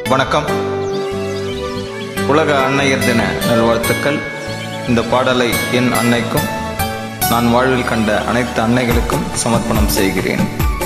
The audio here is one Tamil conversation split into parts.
வணக்கம் உலக அன்னையர் தின நல்வாழ்த்துக்கள் இந்த பாடலை என் அன்னைக்கும் நான் வாழ்வில் கண்ட அனைத்து அன்னைகளுக்கும் சமர்ப்பணம் செய்கிறேன்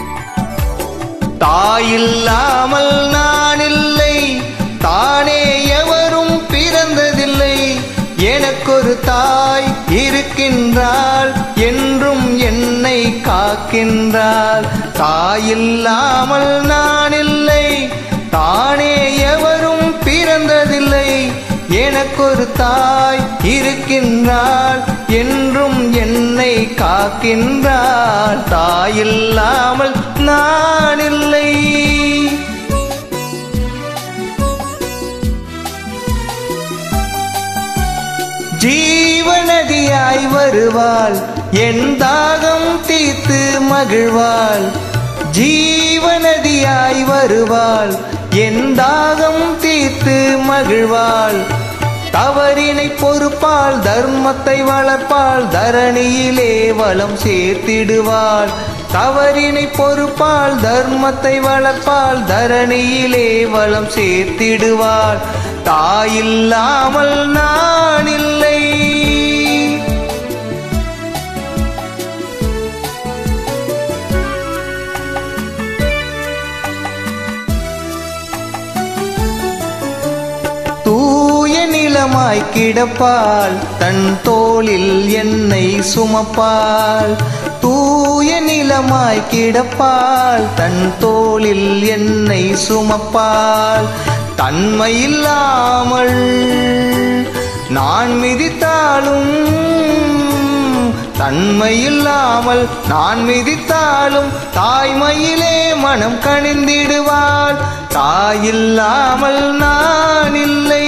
தாயில்லாமல் நான் இல்லை தானே எவரும் பிறந்ததில்லை எனக்கொரு தாய் இருக்கின்றாள் என்றும் என்னை காக்கின்றாள் தாயில்லாமல் நான் இல்லை தானே எவரும் பிறந்ததில்லை எனக்கொரு தாய் இருக்கின்றாள் என்றும் என்னை காக்கின்றாள் தாயில்லாமல் நான் இல்லை ஜீவநதியாய் வருவாள் என் தாகம் தீர்த்து மகிழ்வாள் ஜீவநதியாய் வருவாள் என் தாகம் தீர்த்து மகிழ்வாள் தவறினை பொறுப்பாள் தர்மத்தை வளர்ப்பாள் தரணியிலே வளம் சேர்த்திடுவாள் தவறினை பொறுப்பாள் தர்மத்தை வளர்ப்பாள் தரணியிலே வளம் சேர்த்திடுவாள் தாயில்லாமல் நான் இல்லை தூய நிலமாய் கிடப்பாள் தன் தோளில் என்னை சுமப்பாள் தூய நிலமாய் கிடப்பாள் தன் தோளில் என்னை சுமப்பாள் தன்மையில்லாமல் நான் மிதித்தாலும் தன்மையில்லாமல் நான் மிதித்தாலும் தாய்மையிலே மனம் கணிந்திடுவாள் தாயில்லாமல் நான் இல்லை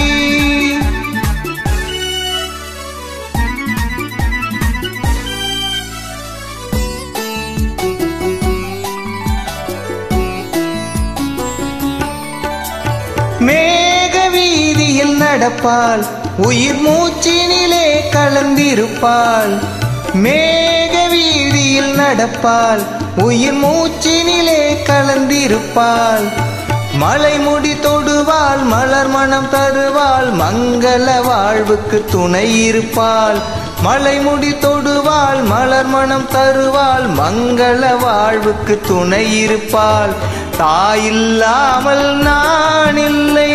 மேக வீதியில் நடப்பாள் உயிர் மூச்சினிலே கலந்திருப்பாள் மேக வீதியில் நடப்பாள் உயிர் மூச்சினிலே கலந்திருப்பாள் மலை முடி தொடுவாள் மலர் மனம் தருவாள் மங்கள வாழ்வுக்கு துணை இருப்பாள் மலை முடி தொடுவாள் மலர் மனம் தருவாள் மங்கள வாழ்வுக்கு துணை இருப்பாள் தாயில்லாமல் நான் இல்லை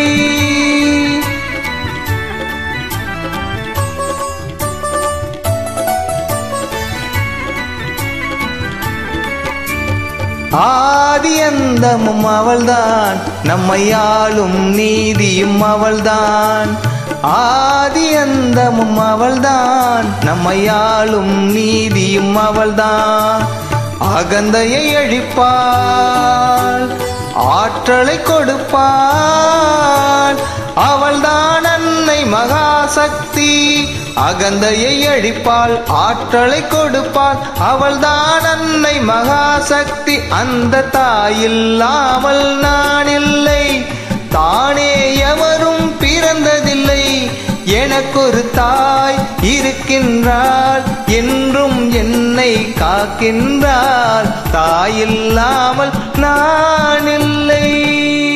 ஆதி அந்தமும் அவள்தான் நம்மை ஆளும் நீதியும் அவள்தான் ஆதி அந்தமும் அவள்தான் நம்மை ஆளும் நீதியும் அவள்தான் அகந்தையை அழிப்பாள் ஆற்றலை கொடுப்பாள் அவள்தான் அன்னை மகாசக்தி அகந்தையை அழிப்பாள் ஆற்றலை கொடுப்பாள் அவள்தான் அன்னை மகாசக்தி அந்த தாயில்லாமல் நான் இல்லை தானே எவரும் பிறந்ததில்லை எனக்கொரு தாய் இருக்கின்றாள் என்றும் என்னை காக்கின்றாள் தாயில்லாமல் நான் இல்லை